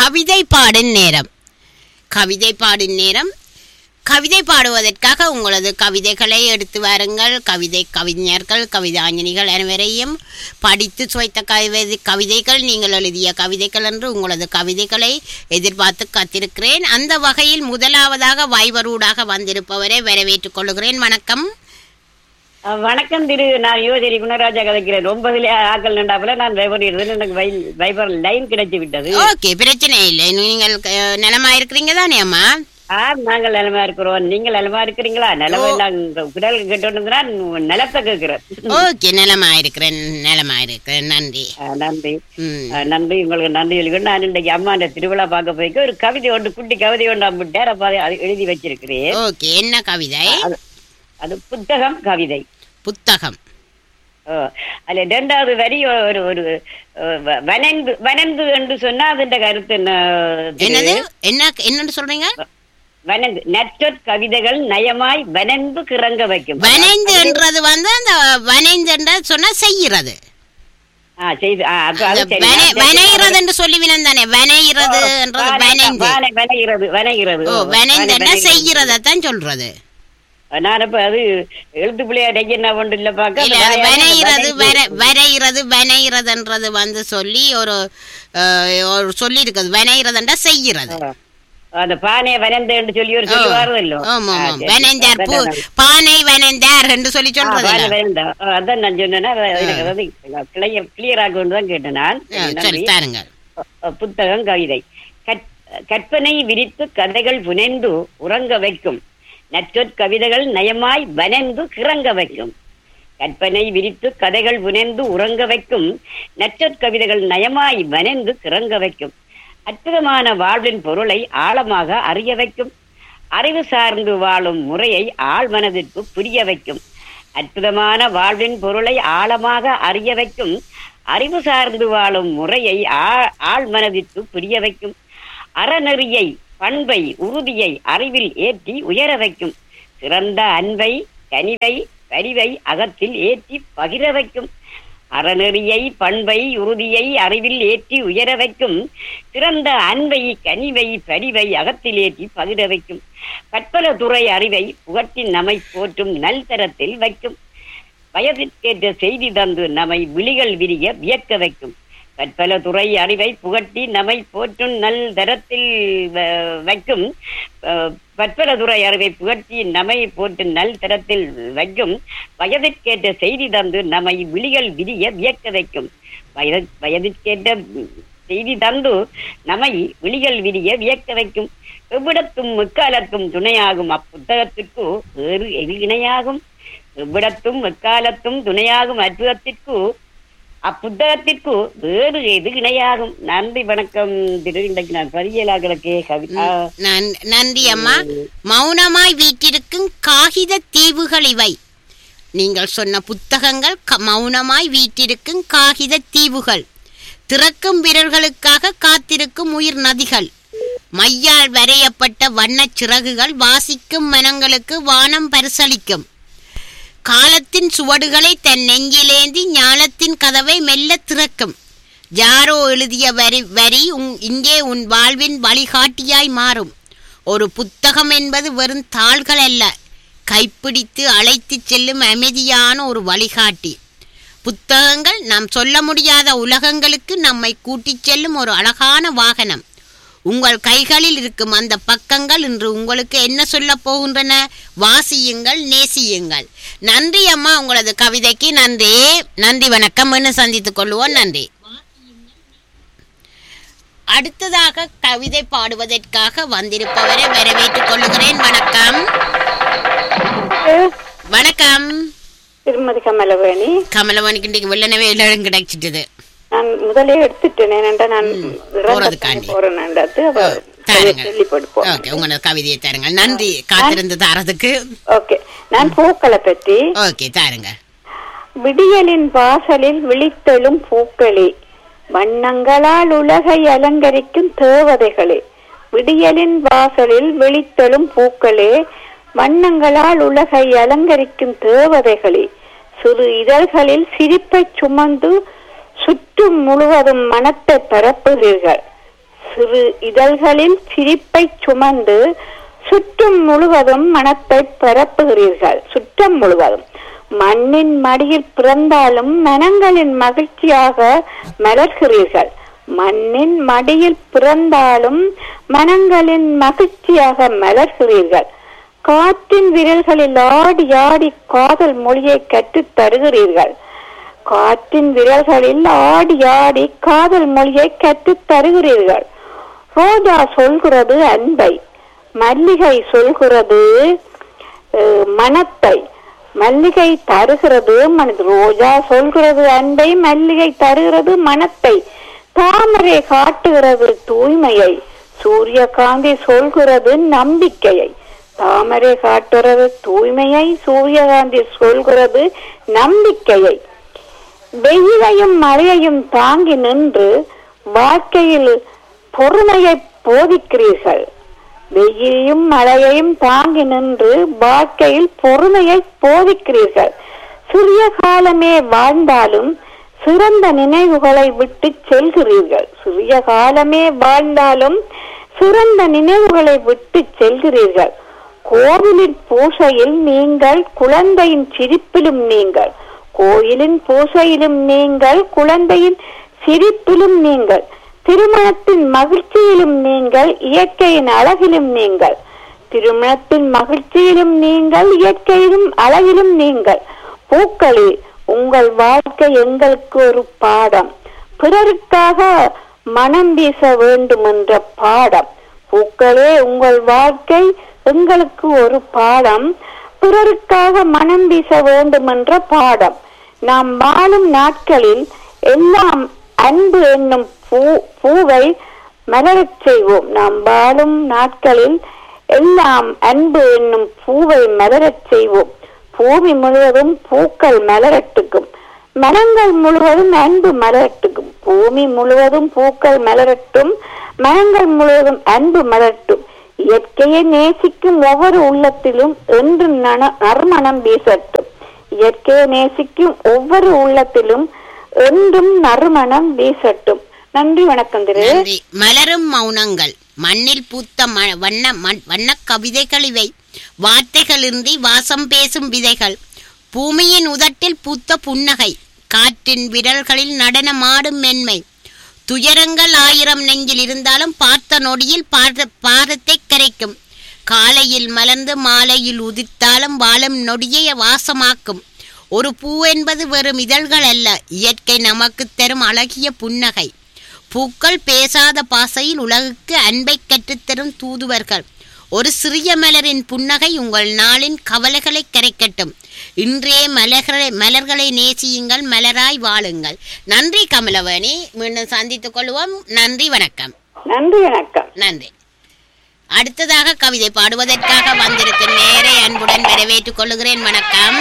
கவிதை பாடும் நேரம் கவிதை பாடும் நேரம் கவிதை பாடுவதற்காக உங்களது கவிதைகளை எடுத்து வாருங்கள் கவிதை கவிஞர்கள் கவிதாஞ்சனிகள் அனைவரையும் படித்து சுவைத்த கவிதை கவிதைகள் நீங்கள் எழுதிய கவிதைகள் என்று உங்களது கவிதைகளை எதிர்பார்த்து காத்திருக்கிறேன் அந்த வகையில் முதலாவதாக வைபரூடாக வந்திருப்பவரை வரவேற்றுக் கொள்கிறேன் வணக்கம் அஹ் வணக்கம் திரு நான் யுவதிரி குணராஜா கதைக்கிறேன் ஒன்பதுல ஆக்கள் நின்றாப்புல நான் வைபர் இருந்தேன் எனக்கு வை- வைபர் லைன் கிடைச்சு விட்டது ஓகே பிரச்சனை இல்லை நீங்கள் அஹ், நலமா இருக்கிறீங்க தானே அம்மா ஆ நாங்கள் நிலமா இருக்கிறோம் நீங்கள் நிலமா இருக்கிறீங்களா நிலமா நாங்க குடல் கேட்டோம்னா நிலத்தை கேட்கிறேன் ஓகே நலமா இருக்கிறேன் நலமா இருக்கிறேன் நன்றி அஹ் நன்றி ம் அஹ் நன்றி உங்களுக்கு நன்றி சொல்லிக்கொண்டு நான் இன்றைக்கு அம்மா அந்த திருவிழா பார்க்க போய்க்கு ஒரு கவிதை ஒன்று குட்டி கவிதை ஒன்று அம்பிட்டேன் அப்ப அதை அது எழுதி வச்சிருக்கிறேன் ஓகே என்ன கவிதை அது அது புத்தகம் கவிதை புத்தகம் ஓ, அதுல ரெண்டாவது வரி ஒரு ஒரு அஹ், வ- வனந்து வனந்து என்று சொன்னா அதுன்ற கருத்து என்ன திரு? என்னது என்ன என்னன்னு சொல்றீங்க வனந்து நற்றற் கவிதைகள் நயமாய் வனந்து கிறங்க வைக்கும் வனைந்து என்றது வந்து அந்த வனைந்து என்ற சொன்னா செய்கிறது ஆ, செய்து ஆ, அப்ப அது அந்த சரி. வனை- நான் வனைகிறது என்று சொல்லுவினம் தானே வனைகிறது என்றது வானை- வனைந்து வானை வனைகிறது வனைகிறது ஓ ஓ, வனைந்து வானை என்ன வனைகிறது. செய்கிறதான் சொல்றது நான் இப்ப அது எழுத்து பிள்ளையா என்ன ஒன்று இல்ல பாக்க இல்ல அது வனைகிறது வர வரைகிறது வனைகிறதுன்றது வந்து சொல்லி ஒரு அஹ், ஒரு சொல்லி இருக்குது வனைகிறதுன்றா செய்கிறது அந்த பானை வனந்து சொல்லி ஒரு சொல்லி வருதல்லோ ஆமா ஆ, ஆமா சரி. வனைந்தார் பூ அதான் நான் பானை வனைந்தார் என்று சொல்லி ஆ, சொல்றது பானை வனந்தா. ஆ, அதான் நான் சொன்னேன்னா எனக்கு அதாவது கிளியர் கிளியர் கொண்டு தான் கேட்டேன் நான் சரி நன்றி. தாருங்க அஹ் புத்தகம் கவிதை கற்- கற்பனை விரித்து கதைகள் புனைந்து உறங்க வைக்கும் நற்றொற் கவிதைகள் நயமாய் வனந்து கிறங்க வைக்கும் கற்பனை விரித்து கதைகள் புனைந்து உறங்க வைக்கும் நற்றொற் கவிதைகள் நயமாய் வனந்து கிறங்க வைக்கும் அற்புதமான வாழ்வின் பொருளை ஆழமாக அறிய வைக்கும் அறிவு சார்ந்து வாழும் முறையை ஆழ்மனதிற்கு புரிய வைக்கும் அற்புதமான வாழ்வின் பொருளை ஆழமாக அறிய வைக்கும் அறிவு சார்ந்து வாழும் முறையை ஆ- ஆழ்மனதிற்கு புரிய வைக்கும் அறநெறியை பண்பை உறுதியை அறிவில் ஏற்றி உயர வைக்கும் சிறந்த அன்பை கனிவை பரிவை அகத்தில் ஏற்றி பகிர வைக்கும் அறநெறியை பண்பை உறுதியை அறிவில் ஏற்றி உயர வைக்கும் சிறந்த அன்பை கனிவை பரிவை அகத்தில் ஏற்றி பகிர வைக்கும் பற்பல துறை அறிவை புகட்டி நம்மை போற்றும் நல் தரத்தில் வைக்கும் வயதிற்கேற்ற செய்தி தந்து நம்மை விழிகள் விரிய வியக்க வைக்கும் பற்பல துறை அறிவை புகட்டி நம்மை போற்றும் நல் தரத்தில் வ- வைக்கும் அஹ், பற்பல துறை அறிவை புகட்டி நம்மை போற்றும் நல் தரத்தில் வைக்கும் வயதிற்கேற்ற செய்தி தந்து நம்மை விழிகள் விரிய வியக்க வைக்கும் வயது வயதிற்கேற்ற செய்தி தந்து நம்மை விழிகள் விரிய வியக்க வைக்கும் எவ்விடத்தும் முக்காலத்தும் துணையாகும் அப்புத்தகத்திற்கு வேறு எது இணையாகும் எவ்விடத்தும் எக்காலத்தும் துணையாகும் அற்புதத்திற்கு அப்புத்தகத்திற்கு வேறு எது இணையாகும் நன்றி வணக்கம் திரு இன்றைக்கு நான் பரியலாகிறக்கே கவிதா நன்- நன்றி அம்மா மௌனமாய் வீட்டிருக்கும் காகித தீவுகள் இவை நீங்கள் சொன்ன புத்தகங்கள் க- மௌனமாய் வீட்டிருக்கும் காகித தீவுகள் திறக்கும் விரல்களுக்காக காத்திருக்கும் உயிர் நதிகள் மையால் வரையப்பட்ட வண்ணச் சிறகுகள் வாசிக்கும் மனங்களுக்கு வானம் பரிசளிக்கும் காலத்தின் சுவடுகளை தன் நெஞ்சிலேந்தி ஞானத்தின் கதவை மெல்ல திறக்கும் யாரோ எழுதிய வரி வரி உன் இங்கே உன் வாழ்வின் வழிகாட்டியாய் மாறும் ஒரு புத்தகம் என்பது வெறும் தாள்கள் அல்ல கைப்பிடித்து அழைத்துச் செல்லும் அமைதியான ஒரு வழிகாட்டி புத்தகங்கள் நாம் சொல்ல முடியாத உலகங்களுக்கு நம்மை கூட்டிச் செல்லும் ஒரு அழகான வாகனம் உங்கள் கைகளில் இருக்கும் அந்த பக்கங்கள் இன்று உங்களுக்கு என்ன சொல்ல போகின்றன வாசியுங்கள் நேசியுங்கள் நன்றி அம்மா உங்களது கவிதைக்கு நன்றி நன்றி வணக்கம் என்று சந்தித்துக் கொள்வோம் நன்றி அடுத்ததாக கவிதை பாடுவதற்காக வந்திருப்பவரை வரவேற்றுக் கொள்கிறேன் வணக்கம் வணக்கம் திருமதி கமலவேணி கமலவனுக்கு இன்றைக்கு வெள்ளனவே இடம் கிடைச்சிட்டது நான் முதலே எடுத்துட்டேன் ஏனென்றா நான் போறதுக்காண்டி. போறேன்றது அப்ப தாருங்கள் சொல்லி போடுப்போம் ஓகே உங்களோட கவிதையை தாருங்க நன்றி காத்திருந்து தாரதுக்கு ஓகே நான் பூக்களை பற்றி ஓகே தாருங்க விடியலின் வாசலில் விழித்தெழும் பூக்களே வண்ணங்களால் உலகை அலங்கரிக்கும் தேவதைகளே விடியலின் வாசலில் விழித்தெழும் பூக்களே வண்ணங்களால் உலகை அலங்கரிக்கும் தேவதைகளே சிறு இதழ்களில் சிரிப்பைச் சுமந்து சுற்றும் முழுவதும் மனத்தை பரப்புகிறீர்கள் சிறு இதழ்களில் சிரிப்பை சுமந்து சுற்றும் முழுவதும் மனத்தை பரப்புகிறீர்கள் சுற்றம் முழுவதும் மண்ணின் மடியில் பிறந்தாலும் மனங்களின் மகிழ்ச்சியாக மலர்கிறீர்கள் மண்ணின் மடியில் பிறந்தாலும் மனங்களின் மகிழ்ச்சியாக மலர்கிறீர்கள் காற்றின் விரல்களில் ஆடி ஆடி காதல் மொழியை கற்றுத் தருகிறீர்கள் காற்றின் விரல்களில் ஆடி ஆடி காதல் மொழியை கற்றுத் தருகிறீர்கள் ரோஜா சொல்கிறது அன்பை மல்லிகை சொல்கிறது அஹ், மனத்தை மல்லிகை தருகிறது மனது ரோஜா சொல்கிறது அன்பை மல்லிகை தருகிறது மனத்தை தாமரை காட்டுகிறது தூய்மையை சூரியகாந்தி சொல்கிறது நம்பிக்கையை தாமரை காட்டுகிறது தூய்மையை சூரியகாந்தி சொல்கிறது நம்பிக்கையை வெயிலையும் மழையையும் தாங்கி நின்று வாழ்க்கையில் பொறுமையை போதிக்கிறீர்கள் வெயிலையும் மழையையும் தாங்கி நின்று வாழ்க்கையில் பொறுமையை போதிக்கிறீர்கள் சிறிய காலமே வாழ்ந்தாலும் சிறந்த நினைவுகளை விட்டு செல்கிறீர்கள் சிறிய காலமே வாழ்ந்தாலும் சிறந்த நினைவுகளை விட்டு செல்கிறீர்கள் கோவிலின் பூசையில் நீங்கள் குழந்தையின் சிரிப்பிலும் நீங்கள் கோயிலின் பூசையிலும் நீங்கள் குழந்தையின் சிரிப்பிலும் நீங்கள் திருமணத்தின் மகிழ்ச்சியிலும் நீங்கள் இயற்கையின் அழகிலும் நீங்கள் திருமணத்தின் மகிழ்ச்சியிலும் நீங்கள் இயற்கையிலும் அழகிலும் நீங்கள் பூக்களே உங்கள் வாழ்க்கை எங்களுக்கு ஒரு பாடம் பிறருக்காக மனம் வீச வேண்டும் என்ற பாடம் பூக்களே உங்கள் வாழ்க்கை எங்களுக்கு ஒரு பாடம் பிறருக்காக மனம் வீச வேண்டும் என்ற பாடம் நாம் வாழும் நாட்களில் எல்லாம் அன்பு என்னும் பூ பூவை மலரச் செய்வோம் நாம் வாழும் நாட்களில் எல்லாம் அன்பு என்னும் பூவை மலரச் செய்வோம் பூமி முழுவதும் பூக்கள் மலரட்டுக்கும் மரங்கள் முழுவதும் அன்பு மலரட்டுக்கும் பூமி முழுவதும் பூக்கள் மலரட்டும் மரங்கள் முழுவதும் அன்பு மலரட்டும் இயற்கையை நேசிக்கும் ஒவ்வொரு உள்ளத்திலும் என்று நன- நறுமணம் வீசட்டும் இயற்கையை நேசிக்கும் ஒவ்வொரு உள்ளத்திலும் என்றும் நறுமணம் வீசட்டும் நன்றி வணக்கம் திரு நன்றி மலரும் மௌனங்கள் மண்ணில் பூத்த ம- வண்ண மண்- வண்ணக் கவிதைகள் இவை வார்த்தைகளின்றி வாசம் பேசும் விதைகள் பூமியின் உதட்டில் பூத்த புன்னகை காற்றின் விரல்களில் நடனமாடும் மென்மை துயரங்கள் ஆயிரம் நெஞ்சில் இருந்தாலும் பார்த்த நொடியில் பார பாரத்தை கரைக்கும் காலையில் மலர்ந்து மாலையில் உதித்தாலும் வாழும் நொடியை வாசமாக்கும் ஒரு பூ என்பது வெறும் இதழ்கள் அல்ல இயற்கை நமக்கு தரும் அழகிய புன்னகை பூக்கள் பேசாத பாசையில் உலகுக்கு அன்பை கற்றுத்தரும் தூதுவர்கள் ஒரு சிறிய மலரின் புன்னகை உங்கள் நாளின் கவலைகளை கரைக்கட்டும் இன்றே மலர்களை மலர்களை நேசியுங்கள் மலராய் வாழுங்கள் நன்றி கமலவேணி மீண்டும் சந்தித்துக் கொள்வோம் நன்றி வணக்கம் நன்றி வணக்கம் நன்றி அடுத்ததாக கவிதை பாடுவதற்காக வந்திருக்கும் நேரை அன்புடன் வரவேற்றுக் கொள்ளுகிறேன் வணக்கம்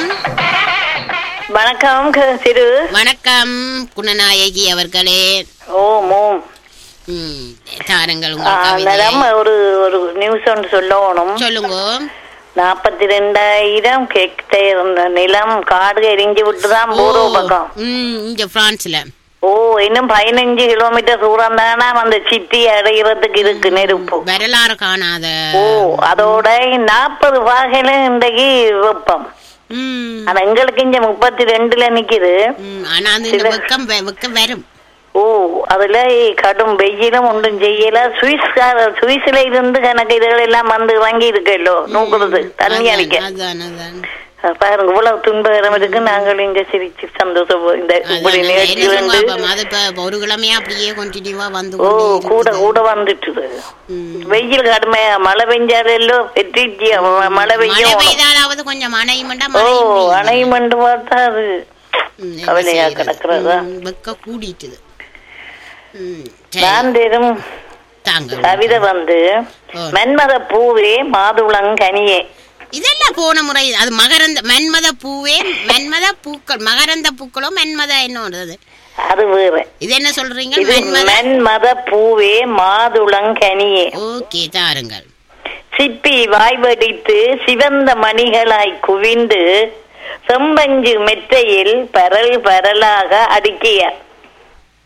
வணக்கம் க- திரு வணக்கம் குணநாயகி அவர்களே ஓம் ஓம் ம், தாருங்கள் ஆ, உங்கள் கவிதை மேடம் ஒரு ஒரு நியூஸ் ஒன்று சொல்லணும் சொல்லுங்க நாற்பத்தி ரெண்டாயிரம் ஹெக்டேர் இருந்த நிலம் காடு எரிஞ்சு விட்டுதான் பூர்வ பக்கம் ம், இங்க பிரான்ஸ்ல ஓ இன்னும் பதினஞ்சு கிலோமீட்டர் தூரம் தானே அந்த சிட்டி அடைகிறதுக்கு இருக்கு நெருப்பு வரலாறு காணாத ஓ அதோட நாற்பது வகையில இன்றைக்கு வெப்பம் ம், ஆனா எங்களுக்கு இங்க முப்பத்தி ரெண்டுல நிக்குது ம், ஆனா அது இந்த வெக்கம் வெ- வெக்கம் வரும் ஓ அதுல கடும் வெயிலும் ஒன்றும் செய்யல சுவிஸ் சுவிஸ்ல இருந்து கணக்கு இதுகள் எல்லாம் வந்து வாங்கி இருக்கല്ലോ நூக்குறது தண்ணி அதான், அடிக்க அதான் அதான் பாருங்க இவ்வளவு துன்பகரம் இருக்கு நாங்கள் இங்க சிரிச்சு சந்தோஷம் இந்த இப்படி அதான், நிகழ்ச்சி என்ன வந்து சொல்லுவா, அது இப்ப ஒரு கிழமையா அப்படியே கண்டினியூவா வந்து ஓ கொண்டே கூட இருக்குது. கூட வந்துட்டுது ம். வெயில் கடுமையா மழை பெஞ்சாலோ வெற்றிச்சு மழை மழை பெய்யும் பெய்தாலாவது கொஞ்சம் அணையுமெண்டா ஓ மழை அணையும் மண்டு பார்த்தா அது கவலையா கிடக்குறதா? வெக்க கூடிட்டுது ம், சரி, நான் வெறும் தாங்கள் கவிதை வந்து ஓ. மன்மத பூவே மாதுளங்கனியே இதெல்லாம் போன முறை அது மகரந்த மன்மத பூவே மன்மத பூக்கள் மகரந்த பூக்களோ மன்மத என்னோடது அது வேற இது என்ன சொல்றீங்க இது மன்மத மன்மத பூவே மாதுளங்கனியே ஓகே தாருங்கள் சிப்பி வாய்வடித்து சிவந்த மணிகளாய் குவிந்து செம்பஞ்சு மெத்தையில் பரல் பரலாக அடுக்கிய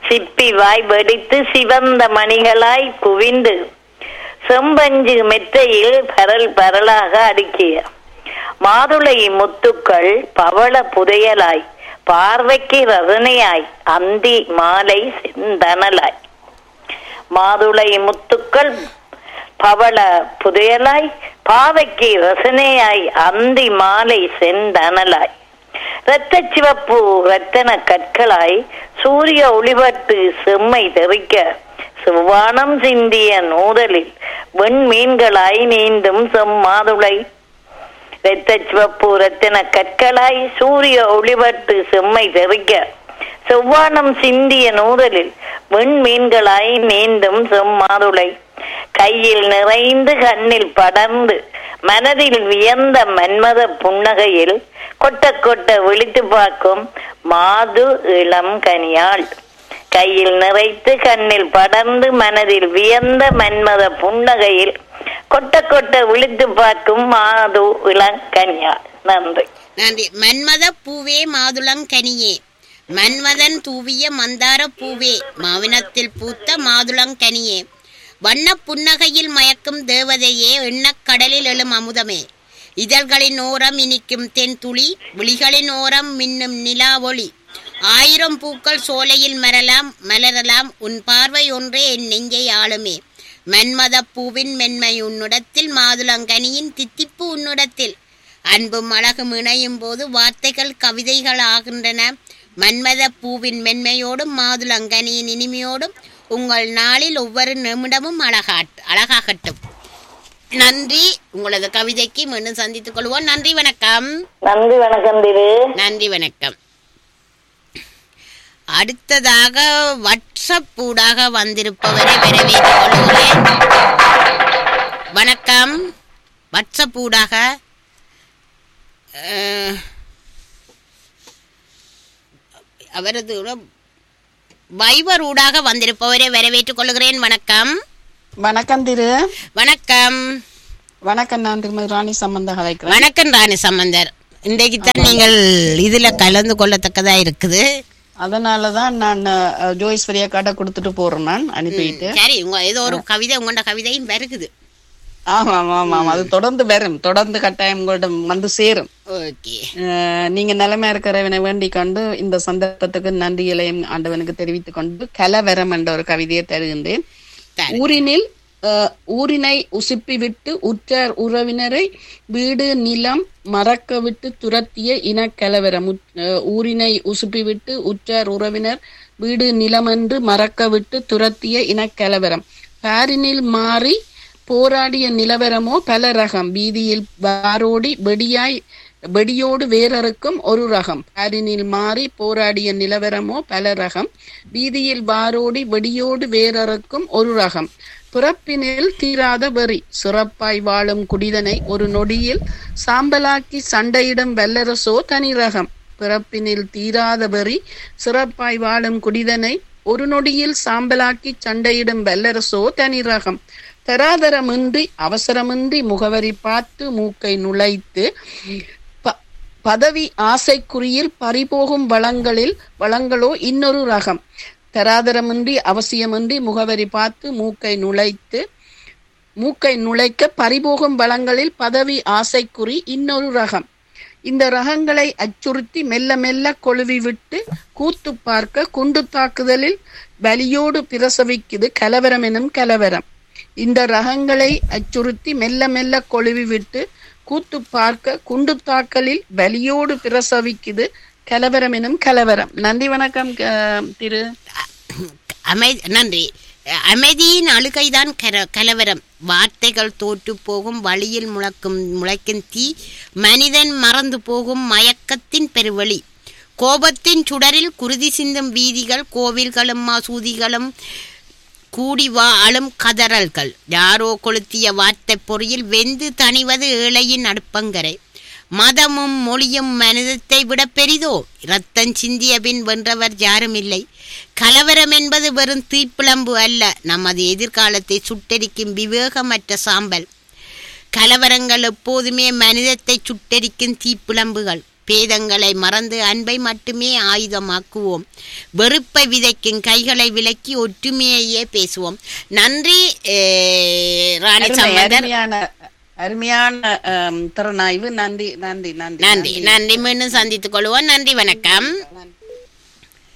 சிப்பி வாய் வெடித்து சிவந்த மணிகளாய் குவிந்து செம்பஞ்சு மெத்தையில் பரல் பரலாக அடுக்கிய மாதுளை முத்துக்கள் பவள புதையலாய் பார்வைக்கு ரசனையாய் அந்தி மாலை செந்தனலாய் மாதுளை முத்துக்கள் பவள புதையலாய் பாவைக்கு ரசனையாய் அந்தி மாலை செந்தனலாய் இரத்த சிவப்பு ரத்தன கற்களாய் சூரிய ஒளிபட்டு செம்மை தெறிக்க செவ்வானம் சிந்திய நூதலில் வெண்மீன்களாய் நீந்தும் செம்மாதுளை இரத்த சிவப்பு ரத்தின கற்களாய் சூரிய ஒளிபட்டு செம்மை தெறிக்க செவ்வானம் சிந்திய நூதலில் வெண்மீன்களாய் நீந்தும் செம்மாதுளை கையில் நிறைந்து கண்ணில் படர்ந்து மனதில் வியந்த மன்மத புன்னகையில் கொட்ட கொட்ட விழித்து பார்க்கும் மாது இளம் கனியாள் கையில் நிறைத்து கண்ணில் படர்ந்து மனதில் வியந்த மன்மத புன்னகையில் கொட்ட கொட்ட விழித்து பார்க்கும் மாது இளங்கனியாள் நன்றி நன்றி மன்மத பூவே மாதுளங்கனியே மன்மதன் தூவிய மந்தார பூவே மாவினத்தில் பூத்த மாதுளங்கனியே வண்ண புன்னகையில் மயக்கும் தேவதையே எண்ணக் கடலில் எழும் அமுதமே இதழ்களின் ஓரம் இனிக்கும் தென் துளி விழிகளின் ஓரம் மின்னும் நிலா ஒளி ஆயிரம் பூக்கள் சோலையில் மரலாம் மலரலாம் உன் பார்வை ஒன்றே என் நெஞ்சை ஆளுமே மன்மத பூவின் மென்மை உன்னிடத்தில் மாதுளங்கனியின் தித்திப்பு உன்னிடத்தில் அன்பும் அழகும் இணையும் போது வார்த்தைகள் கவிதைகள் ஆகின்றன மன்மத பூவின் மென்மையோடும் மாதுளங்கனியின் இனிமையோடும் உங்கள் நாளில் ஒவ்வொரு நிமிடமும் அழகாட் அழகாகட்டும் நன்றி உங்களது கவிதைக்கு மீண்டும் சந்தித்துக் கொள்வோம் நன்றி வணக்கம் நன்றி வணக்கம் திரு நன்றி வணக்கம் அடுத்ததாக வாட்ஸ்அப் ஊடாக வந்திருப்பவரை வரவேற்றுக் கொள்கிறேன் வணக்கம் வாட்ஸ்அப் ஊடாக அஹ், அவரது உட- வைபர் ஊடாக வந்திருப்பவரை வரவேற்றுக் கொள்கிறேன் வணக்கம் வணக்கம் திரு வணக்கம் வணக்கம் நான் திருமதி ராணி சம்பந்தா கலைக்கிறேன் வணக்கம் ராணி சம்பந்தர் இன்றைக்கு தான் நீங்கள் இதுல கலந்து கொள்ளத்தக்கதா இருக்குது அதனாலதான் நான் அஹ், ஜோய்ஸ்வரியா கடை கொடுத்துட்டு போறேன் நான் அனுப்பிட்டு சரி உங்க ஏதோ ஒரு கவிதை உங்களோட கவிதையும் வருகுது ஆமா ஆமா ஆமா ஆமா. அது தொடர்ந்து வரும் தொடர்ந்து கட்டாயம் உங்கள்ட்ட வந்து சேரும் ஓகே அஹ், நீங்க நிலைமை இருக்கிறவனை வேண்டிக் கொண்டு இந்த சந்தர்ப்பத்துக்கு நன்றிகளையும் ஆண்டவனுக்கு தெரிவித்துக் கொண்டு கலவரம் என்ற ஒரு கவிதையை தருகின்றேன் சரி. ஊரினில் அஹ், ஊரினை உசுப்பி விட்டு உற்றார் உறவினரை வீடு நிலம் மறக்க விட்டு துரத்திய இனக்கலவரம் உற்- அஹ், ஊரினை உசுப்பி விட்டு உற்றார் உறவினர் வீடு நிலம் என்று மறக்க விட்டு துரத்திய இனக்கலவரம் பாரினில் மாறி போராடிய நிலவரமோ பல ரகம் வீதியில் வாரோடி வெடியாய் வெடியோடு வேறறுக்கும் ஒரு ரகம் பாரினில் மாறி போராடிய நிலவரமோ பல ரகம் வீதியில் வாரோடி வெடியோடு வேறறுக்கும் ஒரு ரகம் பிறப்பினில் தீராத வெறி சிறப்பாய் வாழும் குடிதனை ஒரு நொடியில் சாம்பலாக்கி சண்டையிடும் வல்லரசோ தனி ரகம் பிறப்பினில் தீராத வெறி சிறப்பாய் வாழும் குடிதனை ஒரு நொடியில் சாம்பலாக்கி சண்டையிடும் வல்லரசோ தனி ரகம் தராதரமின்றி அவசரமின்றி முகவரி பார்த்து மூக்கை நுழைத்து ப- பதவி ஆசைக்குறியில் பறிபோகும் வளங்களில் வளங்களோ இன்னொரு ரகம் தராதரமின்றி அவசியமின்றி முகவரி பார்த்து மூக்கை நுழைத்து மூக்கை நுழைக்க பறிபோகும் வளங்களில் பதவி ஆசைக்குறி இன்னொரு ரகம் இந்த ரகங்களை அச்சுறுத்தி மெல்ல மெல்ல கொழுவி விட்டு கூத்து பார்க்க குண்டு தாக்குதலில் வலியோடு பிரசவிக்குது கலவரம் எனும் கலவரம் இந்த ரகங்களை அச்சுறுத்தி மெல்ல மெல்ல கொழுவி விட்டு கூத்து பார்க்க குண்டு தாக்கலில் வலியோடு பிரசவிக்குது கலவரம் எனும் கலவரம் நன்றி வணக்கம் க- திரு அமை நன்றி அமைதியின் அழுகைதான் கர கலவரம் வார்த்தைகள் தோற்று போகும் வழியில் முழக்கும் முளைக்கும் தீ மனிதன் மறந்து போகும் மயக்கத்தின் பெருவழி கோபத்தின் சுடரில் குருதி சிந்தும் வீதிகள் கோவில்களும் மசூதிகளும் கூடி வாழும் கதறல்கள் யாரோ கொளுத்திய வார்த்தை பொறியில் வெந்து தணிவது ஏழையின் அடுப்பங்கரை மதமும் மொழியும் மனிதத்தை விட பெரிதோ இரத்தம் சிந்திய பின் வென்றவர் யாரும் இல்லை கலவரம் என்பது வெறும் தீப்பிழம்பு அல்ல நமது எதிர்காலத்தை சுட்டெரிக்கும் விவேகமற்ற சாம்பல் கலவரங்கள் எப்போதுமே மனிதத்தை சுட்டெரிக்கும் தீப்பிழம்புகள் பேதங்களை மறந்து அன்பை மட்டுமே ஆயுதமாக்குவோம் வெறுப்பை விதைக்கும் கைகளை விலக்கி ஒற்றுமையையே பேசுவோம் நன்றி eh, ராணி அருமை, சம்பந்தர் அருமையான அருமையான ஆம், திறனாய்வு நன்றி நன்றி நன்றி நன்றி நன்றி மீண்டும் சந்தித்துக் கொள்வோம் நன்றி வணக்கம்